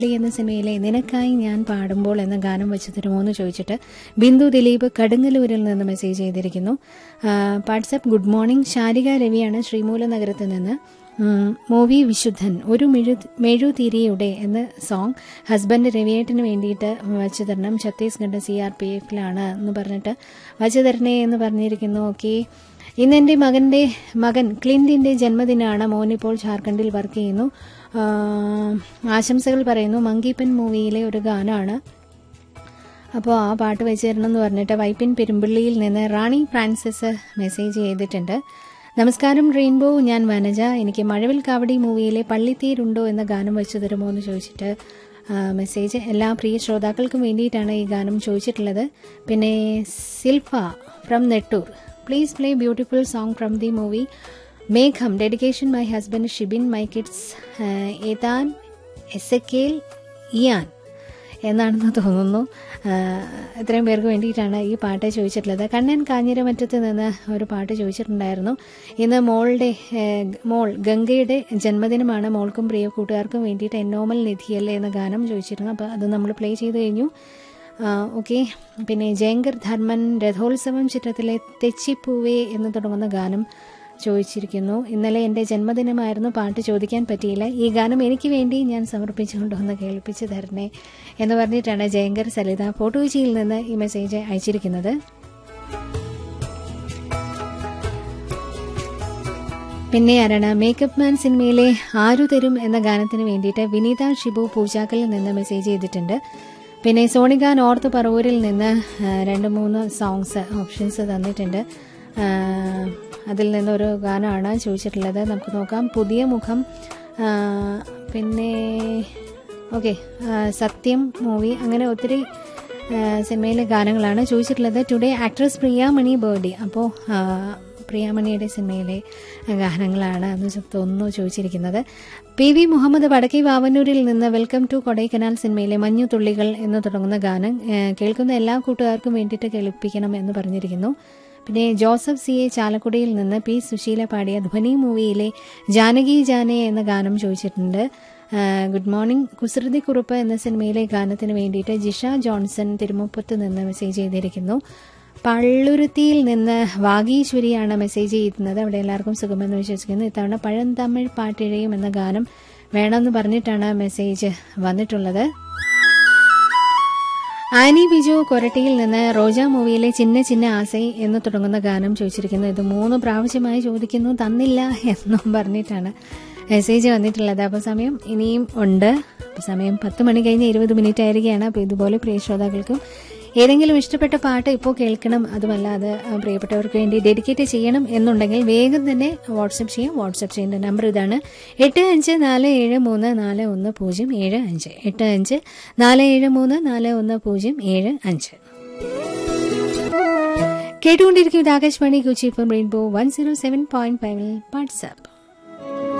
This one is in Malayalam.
എന്ന സിനിമയിലെ നിനക്കായി ഞാൻ പാടുമ്പോൾ എന്ന ഗാനം വെച്ച് തരുമോ എന്ന് ചോദിച്ചിട്ട് ബിന്ദു ദിലീപ് കടുങ്ങല്ലൂരിൽ നിന്ന് മെസ്സേജ് ചെയ്തിരിക്കുന്നു വാട്സപ്പ് ഗുഡ് മോർണിംഗ് ശാരിക രവിയാണ് ശ്രീമൂല നഗരത്തിൽ നിന്ന് ഉം, മൂവി വിശുദ്ധൻ ഒരു മെഴു മെഴുതിരിയുടെ എന്ന സോങ് ഹസ്ബൻഡ് രവിയേട്ടന് വേണ്ടിയിട്ട് വച്ചു തരണം ഛത്തീസ്ഗഡ് സി ആർ പി എഫിലാണ് എന്ന് പറഞ്ഞിട്ട് വച്ചു തരണേ എന്ന് പറഞ്ഞിരിക്കുന്നു ഓക്കെ ഇന്ന് എൻ്റെ മകൻ്റെ മകൻ ക്ലിൻറ്റിൻ്റെ ജന്മദിനമാണ് മോനിപ്പോൾ ജാർഖണ്ഡിൽ വർക്ക് ചെയ്യുന്നു ആ, ആശംസകൾ പറയുന്നു മങ്കിപ്പൻ മൂവിയിലെ ഒരു ഗാനമാണ് അപ്പോൾ ആ പാട്ട് വെച്ച് തരണം എന്ന് പറഞ്ഞിട്ട് വൈപ്പിൻ പെരുമ്പിള്ളിയിൽ നിന്ന് റാണി ഫ്രാൻസിസ് മെസ്സേജ് ചെയ്തിട്ടുണ്ട് നമസ്കാരം റെയിൻബോ ഞാൻ വനജ എനിക്ക് മഴവിൽ കാവടി മൂവിയിലെ പള്ളിത്തീരുണ്ടോ എന്ന ഗാനം വെച്ചു തരുമോ എന്ന് ചോദിച്ചിട്ട് ആ, മെസ്സേജ് എല്ലാ പ്രിയ ശ്രോതാക്കൾക്കും വേണ്ടിയിട്ടാണ് ഈ ഗാനം ചോദിച്ചിട്ടുള്ളത് പിന്നെ Silfa from Nettoor please play beautiful song from the movie മേഘം dedication my husband Shibin my kids Ethan Ezekiel Ian എന്നാണെന്ന് തോന്നുന്നു ആ, ഇത്രയും പേർക്ക് വേണ്ടിയിട്ടാണ് ഈ പാട്ട് ചോദിച്ചിട്ടുള്ളത് കണ്ണൻ കാഞ്ഞിരമറ്റത്ത് നിന്ന് ഒരു പാട്ട് ചോദിച്ചിട്ടുണ്ടായിരുന്നു ഇന്ന് മോളുടെ ഏ, മോൾ ഗംഗയുടെ ജന്മദിനമാണ് മോൾക്കും പ്രിയ കൂട്ടുകാർക്കും വേണ്ടിയിട്ട് എന്നോമൽ നിധിയല്ലേ എന്ന ഗാനം ചോദിച്ചിരുന്നു അപ്പോൾ അത് നമ്മൾ പ്ലേ ചെയ്ത് കഴിഞ്ഞു ഓക്കെ പിന്നെ ജയങ്കർ ധർമ്മൻ രഥോത്സവം ചിത്രത്തിലെ തെച്ചിപ്പൂവേ എന്ന് തുടങ്ങുന്ന ഗാനം ചോദിച്ചിരിക്കുന്നു ഇന്നലെ എൻ്റെ ജന്മദിനമായിരുന്നു പാട്ട് ചോദിക്കാൻ പറ്റിയില്ല ഈ ഗാനം എനിക്ക് വേണ്ടി ഞാൻ സമർപ്പിച്ചുകൊണ്ടൊന്ന് കേൾപ്പിച്ച് തരണേ എന്ന് പറഞ്ഞിട്ടാണ് ജയങ്കർ സലിത ഫോട്ടോജിയിൽ നിന്ന് ഈ മെസ്സേജ് അയച്ചിരിക്കുന്നത് പിന്നെ ആരാണ് മേക്കപ്പ് മാൻ സിനിമയിലെ ആരു തരും എന്ന ഗാനത്തിന് വേണ്ടിയിട്ട് വിനീത ഷിബു പൂജാക്കലിൽ നിന്ന് മെസ്സേജ് ചെയ്തിട്ടുണ്ട് പിന്നെ സോണിക നോർത്ത് പറവൂരിൽ നിന്ന് ആ, രണ്ട് മൂന്ന് സോങ്സ് ഓപ്ഷൻസ് തന്നിട്ടുണ്ട് ആ, അതിൽ നിന്നൊരു ഗാനമാണ് ചോദിച്ചിട്ടുള്ളത് നമുക്ക് നോക്കാം പുതിയ മുഖം ആ, പിന്നെ ഓക്കെ സത്യം മൂവി അങ്ങനെ ഒത്തിരി ആ, സിനിമയിലെ ഗാനങ്ങളാണ് ചോദിച്ചിട്ടുള്ളത് ടുഡേ ആക്ട്രസ് പ്രിയാമണി ബേർഡേ അപ്പോൾ പ്രിയാമണിയുടെ സിനിമയിലെ ഗാനങ്ങളാണ് എന്ന് തോന്നുന്നു ചോദിച്ചിരിക്കുന്നത് പി വി മുഹമ്മദ് വടക്കേ വാവന്നൂരിൽ നിന്ന് വെൽക്കം ടു കൊടൈക്കനാൽ സിനിമയിലെ മഞ്ഞു തുള്ളികൾ എന്ന് തുടങ്ങുന്ന ഗാനം ആ, കേൾക്കുന്ന എല്ലാ കൂട്ടുകാർക്കും വേണ്ടിയിട്ട് കേൾപ്പിക്കണം എന്ന് പറഞ്ഞിരിക്കുന്നു പിന്നെ ജോസഫ് സി എ ചാലക്കുടിയിൽ നിന്ന് പി സുശീല പാടിയ ധ്വനി മൂവിയിലെ ജാനകി ജാനെ എന്ന ഗാനം ചോദിച്ചിട്ടുണ്ട് ആ, ഗുഡ് മോർണിംഗ് കുസൃതി കുറുപ്പ് എന്ന സിനിമയിലെ ഗാനത്തിന് വേണ്ടിയിട്ട് ജിഷ ജോൺസൺ തിരുമുപ്പത്ത് നിന്ന് മെസ്സേജ് ചെയ്തിരിക്കുന്നു പള്ളുരുത്തിയിൽ നിന്ന് വാഗീശ്വരിയാണ് മെസ്സേജ് ചെയ്യുന്നത് അവിടെ എല്ലാവർക്കും സുഖമെന്ന് വിശ്വസിക്കുന്നു ഇത്തവണ പഴന്തമിഴ് പാട്ടിഴയും എന്ന ഗാനം വേണമെന്ന് പറഞ്ഞിട്ടാണ് മെസ്സേജ് വന്നിട്ടുള്ളത് ആനി ബിജു കൊരട്ടിയിൽ നിന്ന് റോജ മൂവിയിലെ ചിന്ന ചിന്ന ആസൈ എന്ന് തുടങ്ങുന്ന ഗാനം ചോദിച്ചിരിക്കുന്നു ഇത് മൂന്ന് പ്രാവശ്യമായി ചോദിക്കുന്നു തന്നില്ല എന്നും പറഞ്ഞിട്ടാണ് മെസ്സേജ് വന്നിട്ടുള്ളത് അപ്പോൾ സമയം ഇനിയും ഉണ്ട് അപ്പോൾ സമയം പത്ത് മണി കഴിഞ്ഞ് ഇരുപത് മിനിറ്റ് ആയിരിക്കുകയാണ് അപ്പോൾ ഇതുപോലെ പ്രിയ ശ്രോതാക്കൾക്കും ഏതെങ്കിലും ഇഷ്ടപ്പെട്ട പാട്ട് ഇപ്പോൾ കേൾക്കണം അതുമല്ലാതെ ആ, പ്രിയപ്പെട്ടവർക്ക് വേണ്ടി ഡെഡിക്കേറ്റ് ചെയ്യണം എന്നുണ്ടെങ്കിൽ വേഗം തന്നെ വാട്സപ്പ് ചെയ്യാം വാട്സപ്പ് ചെയ്യേണ്ട നമ്പർ ഇതാണ് എട്ട് അഞ്ച് നാല് ഏഴ് മൂന്ന് നാല് ഒന്ന് പൂജ്യം ഏഴ് അഞ്ച് എട്ട് അഞ്ച് നാല് ഏഴ് മൂന്ന് നാല് ഒന്ന് പൂജ്യം ഏഴ് അഞ്ച് കേട്ടുകൊണ്ടിരിക്കും ഇത് Akashvani Kochi for rainbow one zero seven point ഫൈവിൽ വാട്സാപ്പ്